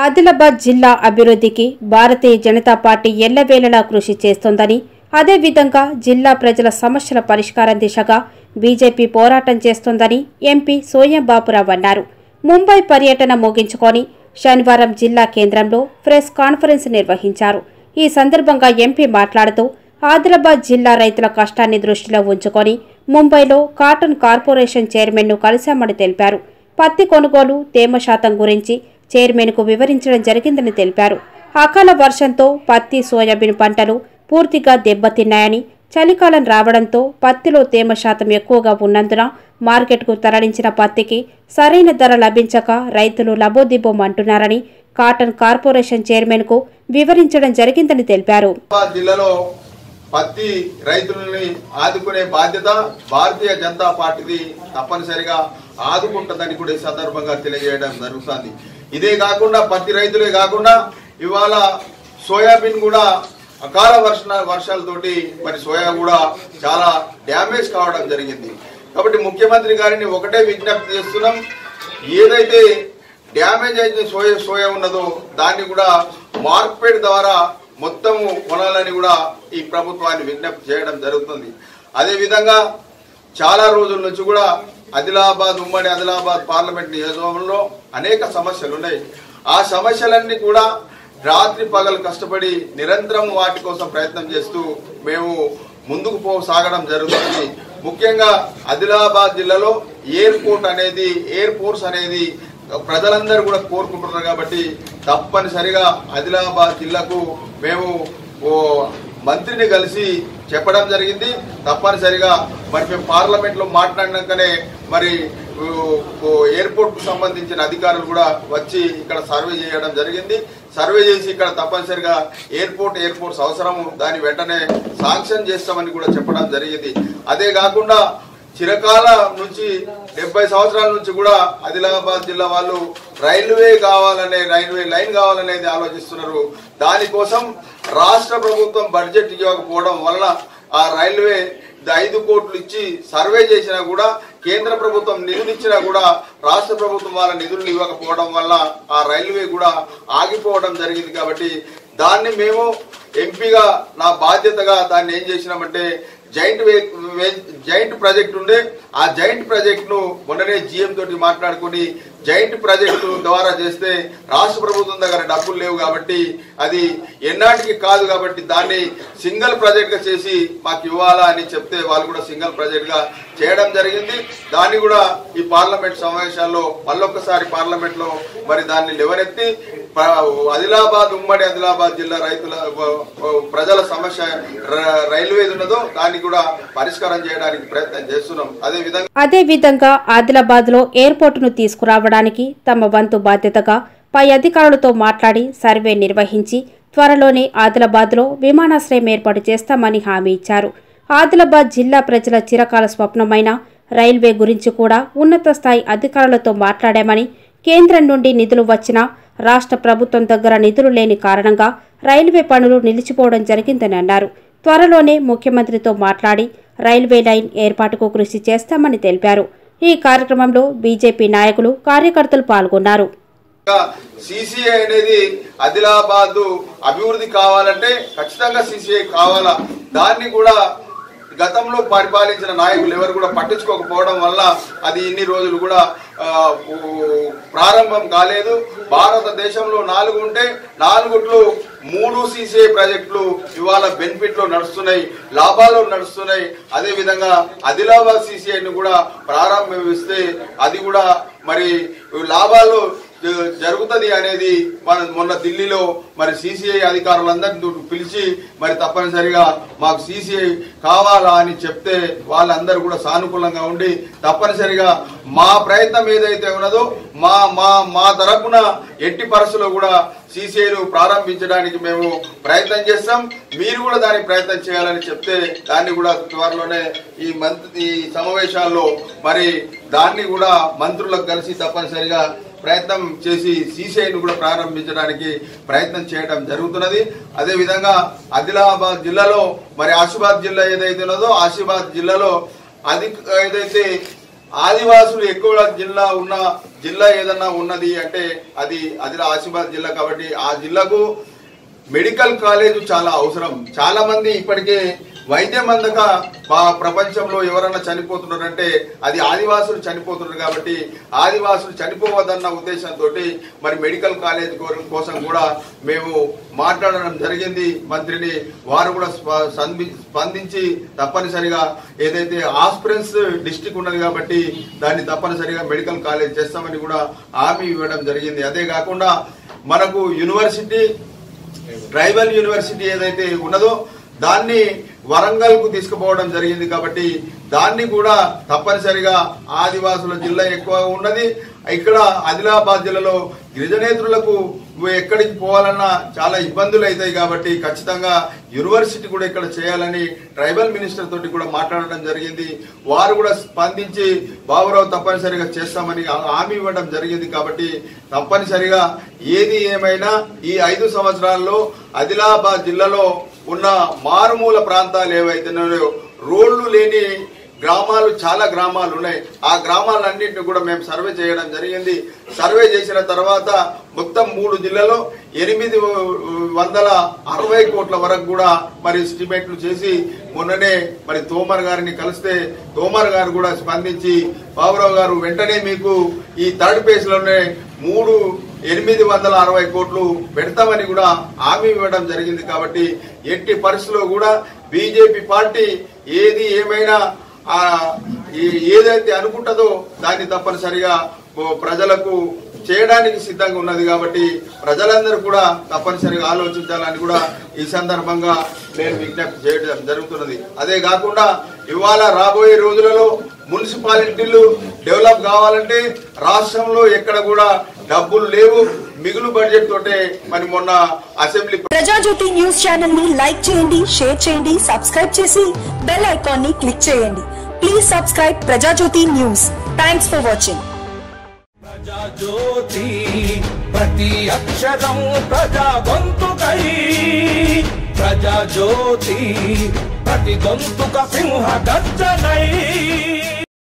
ఆదిలాబాద్ జిల్లా అభివృద్ధికి భారతీయ జనతా పార్టీ ఎల్లవేళలా కృషి చేస్తోందని అదేవిధంగా జిల్లా ప్రజల సమస్యల పరిష్కారం దిశగా బీజేపీ పోరాటం చేస్తోందని ఎంపీ సోయం బాపురావు అన్నారు ముంబై పర్యటన ముగించుకొని శనివారం జిల్లా కేంద్రంలో ప్రెస్ కాన్ఫరెన్స్ నిర్వహించారు ఈ సందర్భంగా ఎంపీ మాట్లాడుతూ ఆదిలాబాద్ జిల్లా రైతుల కష్టాన్ని దృష్టిలో ఉంచుకొని ముంబైలో కాటన్ కార్పొరేషన్ చైర్మన్ను కలిశామని తెలిపారు పత్తి కొనుగోలు తేమ శాతం గురించి చైర్మన్కు వివరించడం జరిగిందని తెలిపారు అకాల వర్షంతో పత్తి సోయాబీన్ పంటలు పూర్తిగా దెబ్బతిన్నాయని చలికాలం రావడంతో పత్తిలో తేమ శాతం ఎక్కువగా ఉన్నందున మార్కెట్కు తరలించిన పత్తికి సరైన ధర లభించక రైతులు లబోదిబ్బోమంటున్నారని కాటన్ కార్పొరేషన్ చైర్మన్కు వివరించడం జరిగిందని తెలిపారు హైదరాబాద్ జిల్లాలో పత్తి రైతులని ఆదుకునే బాధ్యత భారతీయ జనతా పార్టీది తప్పనిసరిగా ఆదుకుంటుందని కూడా ఈ సందర్భంగా తెలియజేయడం జరుగుతుంది ఇదే కాకుండా పత్తి రైతులే కాకుండా ఇవాళ సోయాబీన్ కూడా అకాల వర్ష వర్షాలతోటి మరి సోయా కూడా చాలా డ్యామేజ్ కావడం జరిగింది కాబట్టి ముఖ్యమంత్రి గారిని ఒకటే విజ్ఞప్తి చేస్తున్నాం ఏదైతే డ్యామేజ్ అయితే సోయా సోయా ఉన్నదో దాన్ని కూడా మార్కెట్ ద్వారా మొత్తము కొనాలని కూడా ఈ ప్రభుత్వాన్ని విజ్ఞప్తి చేయడం జరుగుతుంది అదే విధంగా చాలా రోజుల నుంచి కూడా ఆదిలాబాద్ ఉమ్మడి ఆదిలాబాద్ పార్లమెంట్ నియోజకవర్గంలో అనేక సమస్యలు ఉన్నాయి ఆ సమస్యలన్నీ కూడా రాత్రి పగలు కష్టపడి నిరంతరం వాటి కోసం ప్రయత్నం చేస్తూ మేము ముందుకు పో సాగడం జరుగుతుంది ముఖ్యంగా ఆదిలాబాద్ జిల్లాలో ఎయిర్పోర్ట్ అనేది ఎయిర్ ఫోర్స్ అనేది ప్రజలందరూ కూడా కోరుకుంటున్నారు కాబట్టి తప్పనిసరిగా ఆదిలాబాద్ జిల్లాకు మేము ఓ మంత్రిని కలిసి చెప్పడం జరిగింది తప్పనిసరిగా మరి మేము పార్లమెంట్ లో మాట్లాడినాకనే మరి ఊ, ఓ ఎయిర్పోర్ట్ కు సంబంధించిన అధికారులు కూడా వచ్చి ఇక్కడ సర్వే చేయడం జరిగింది సర్వే చేసి ఇక్కడ తప్పనిసరిగా ఎయిర్పోర్ట్ ఎయిర్పోర్ట్స్ అవసరము దాని వెంటనే శాంక్షన్ చేస్తామని కూడా చెప్పడం జరిగింది అదే కాకుండా చిరకాల నుంచి డెబ్బై సంవత్సరాల నుంచి కూడా ఆదిలాబాద్ జిల్లా వాళ్ళు రైల్వే కావాలనే రైల్వే లైన్ కావాలనేది ఆలోచిస్తున్నారు దానికోసం రాష్ట్ర ప్రభుత్వం బడ్జెట్ ఇవ్వకపోవడం వలన ఆ రైల్వే ఐదు కోట్లు ఇచ్చి సర్వే చేసినా కూడా కేంద్ర ప్రభుత్వం నిధులు ఇచ్చినా కూడా రాష్ట్ర ప్రభుత్వం వాళ్ళ నిధులు ఇవ్వకపోవడం వల్ల ఆ రైల్వే కూడా ఆగిపోవడం జరిగింది కాబట్టి దాన్ని మేము ఎంపీగా నా బాధ్యతగా దాన్ని ఏం చేసినామంటే జైంట్ వే- వే- జైంట్ ప్రాజెక్ట్ ఉండే ఆ జైంట్ ప్రాజెక్ట్ ను మొన్ననే జిఎం తోటి మాట్లాడుకుని జైంట్ ప్రాజెక్టు ద్వారా చేస్తే రాష్ట్ర ప్రభుత్వం దగ్గర డబ్బులు లేవు కాబట్టి అది ఎన్నాటికి కాదు కాబట్టి దాన్ని సింగిల్ ప్రాజెక్ట్ గా చేసి మాకు ఇవ్వాలా అని చెప్తే వాళ్ళు కూడా సింగిల్ ప్రాజెక్ట్ గా చేయడం జరిగింది దాన్ని కూడా ఈ పార్లమెంట్ సమావేశాల్లో మళ్ళొక్కసారి పార్లమెంట్ లో మరి దాన్ని లేవనెత్తి ప- ఆదిలాబాద్ ఉమ్మడి ఆదిలాబాద్ జిల్లా రైతుల ప్రజల సమస్య ర- రైల్వే ఉన్నదో దాన్ని కూడా పరిష్కారం చేయడానికి ప్రయత్నం చేస్తున్నాం అదే విధంగా అదేవిధంగా ఆదిలాబాద్లో ఎయిర్పోర్టును తీసుకురావడానికి తమ వంతు బాధ్యతగా పై అధికారులతో మాట్లాడి సర్వే నిర్వహించి త్వరలోనే ఆదిలాబాద్లో విమానాశ్రయం ఏర్పాటు చేస్తామని హామీ ఇచ్చారు ఆదిలాబాద్ జిల్లా ప్రజల చిరకాల స్వప్నమైన రైల్వే గురించి కూడా ఉన్నత స్థాయి అధికారులతో మాట్లాడామని కేంద్రం నుండి నిధులు వచ్చినా రాష్ట్ర ప్రభుత్వం దగ్గర నిధులు లేని కారణంగా రైల్వే పనులు నిలిచిపోవడం జరిగిందని అన్నారు త్వరలోనే ముఖ్యమంత్రితో మాట్లాడి రైల్వే లైన్ ఏర్పాటుకు కృషి చేస్తామని తెలిపారు ఈ కార్యక్రమంలో బీజేపీ నాయకులు కార్యకర్తలు పాల్గొన్నారు సిసిఐ అనేది ఆదిలాబాద్ అభివృద్ధి కావాలంటే ఖచ్చితంగా సిసిఐ కావాలా దాన్ని కూడా గతంలో పరిపాలించిన నాయకులు ఎవరు కూడా పట్టించుకోకపోవడం వల్ల అది ఇన్ని రోజులు కూడా ఆ, ఊ- ప్రారంభం కాలేదు భారతదేశంలో నాలుగు ఉంటే నాలుగుట్లు మూడు సిసిఐ ప్రాజెక్టులు ఇవాళ బెనిఫిట్ లో నడుస్తున్నాయి లాభాల్లో నడుస్తున్నాయి అదే విధంగా ఆదిలాబాద్ సిసిఐ ని కూడా ప్రారంభిస్తే అది కూడా మరి లాభాలు జ- జరుగుతుంది అనేది మన మొన్న ఢిల్లీలో మరి సిసిఐ అధికారులందరినీ పిలిచి మరి తప్పనిసరిగా మాకు సిసిఐ కావాలా అని చెప్తే వాళ్ళందరూ కూడా సానుకూలంగా ఉండి తప్పనిసరిగా మా ప్రయత్నం ఏదైతే ఉన్నదో మా మా మా తరపున ఎట్టి పరిస్థితుల్లో కూడా సిసిఐను ప్రారంభించడానికి మేము ప్రయత్నం చేస్తాం మీరు కూడా దానికి ప్రయత్నం చేయాలని చెప్తే దాన్ని కూడా త్వరలోనే ఈ మంత్ ఈ సమావేశాల్లో మరి దాన్ని కూడా మంత్రులకు కలిసి తప్పనిసరిగా ప్రయత్నం చేసి సీసీఐను కూడా ప్రారంభించడానికి ప్రయత్నం చేయడం జరుగుతున్నది అదే విధంగా ఆదిలాబాద్ జిల్లాలో మరి ఆసిఫాబాద్ జిల్లా ఏదైతే ఉన్నదో ఆసిఫాబాద్ జిల్లాలో అది ఏదైతే ఆదివాసులు ఎక్కువ జిల్లా ఉన్న జిల్లా ఏదన్నా ఉన్నది అంటే అది అది ఆసిఫాబాద్ జిల్లా కాబట్టి ఆ జిల్లాకు మెడికల్ కాలేజ్ చాలా అవసరం చాలా మంది ఇప్పటికే వైద్యం అందక మా ప్రపంచంలో ఎవరన్నా చనిపోతున్నారంటే అది ఆదివాసులు చనిపోతున్నారు కాబట్టి ఆదివాసులు చనిపోవద్దన్న ఉద్దేశంతో మరి మెడికల్ కాలేజ్ కో- కోసం కూడా మేము మాట్లాడడం జరిగింది మంత్రిని వారు కూడా స్ప- సంధి- స్పందించి తప్పనిసరిగా ఏదైతే ఆస్పిరెన్స్ డిస్టిక్ ఉన్నది కాబట్టి దాన్ని తప్పనిసరిగా మెడికల్ కాలేజ్ చేస్తామని కూడా హామీ ఇవ్వడం జరిగింది అదే కాకుండా మనకు యూనివర్సిటీ ట్రైబల్ యూనివర్సిటీ ఏదైతే ఉన్నదో దాన్ని వరంగల్ కు తీసుకుపోవడం జరిగింది కాబట్టి దాన్ని కూడా తప్పనిసరిగా ఆదివాసుల జిల్లా ఎక్కువ ఉన్నది ఇక్కడ ఆదిలాబాద్ జిల్లాలో గిరిజనేతరులకు ఎక్కడికి పోవాలన్నా చాలా ఇబ్బందులు అవుతాయి కాబట్టి ఖచ్చితంగా యూనివర్సిటీ కూడా ఇక్కడ చేయాలని ట్రైబల్ మినిస్టర్ తోటి కూడా మాట్లాడడం జరిగింది వారు కూడా స్పందించి బాబురావు తప్పనిసరిగా చేస్తామని హామీ ఇవ్వడం జరిగింది కాబట్టి తప్పనిసరిగా ఏది ఏమైనా ఈ ఐదు సంవత్సరాల్లో ఆదిలాబాద్ జిల్లాలో ఉన్న మారుమూల ప్రాంతాలు ఏవైతున్నాయో రోడ్లు లేని గ్రామాలు చాలా గ్రామాలు ఉన్నాయి ఆ గ్రామాలన్నింటినీ కూడా మేము సర్వే చేయడం జరిగింది సర్వే చేసిన తర్వాత మొత్తం మూడు జిల్లాలో ఎనిమిది వందల అరవై కోట్ల వరకు కూడా మరి ఎస్టిమేట్లు చేసి మొన్ననే మరి తోమర్ గారిని కలిస్తే తోమర్ గారు కూడా స్పందించి బాబురావు గారు వెంటనే మీకు ఈ థర్డ్ పేజ్ లోనే మూడు ఎనిమిది వందల అరవై కోట్లు పెడతామని కూడా హామీ ఇవ్వడం జరిగింది కాబట్టి ఎట్టి పరిస్థితుల్లో కూడా బీజేపీ పార్టీ ఏది ఏమైనా ఆ ఈ- ఏదైతే అనుకుంటుందో దాన్ని తప్పనిసరిగా ఓ ప్రజలకు చేయడానికి సిద్ధంగా ఉన్నది కాబట్టి ప్రజలందరూ కూడా తప్పనిసరిగా ఆలోచించాలని కూడా ఈ సందర్భంగా నేను విజ్ఞప్తి చేయడం జరుగుతున్నది అదే కాకుండా ఇవాళ రాబోయే రోజులలో మున్సిపాలిటీలు డెవలప్ కావాలంటే రాష్ట్రంలో ఎక్కడ కూడా డబ్బులు లేవు మిగులు బడ్జెట్ తోటే మరి మొన్న అసెంబ్లీ ప్రజాజ్యోతి న్యూస్ ఛానల్ ని లైక్ చేయండి షేర్ చేయండి సబ్స్క్రైబ్ చేసి బెల్ ఐకాన్ ని క్లిక్ చేయండి please subscribe Prajajyothi news thanks for watching Prajajyothi ప్రతి అక్షరం ప్రజా గొంతుకై ప్రజాజ్యోతి ప్రతి గొంతుక సింహ గర్జనై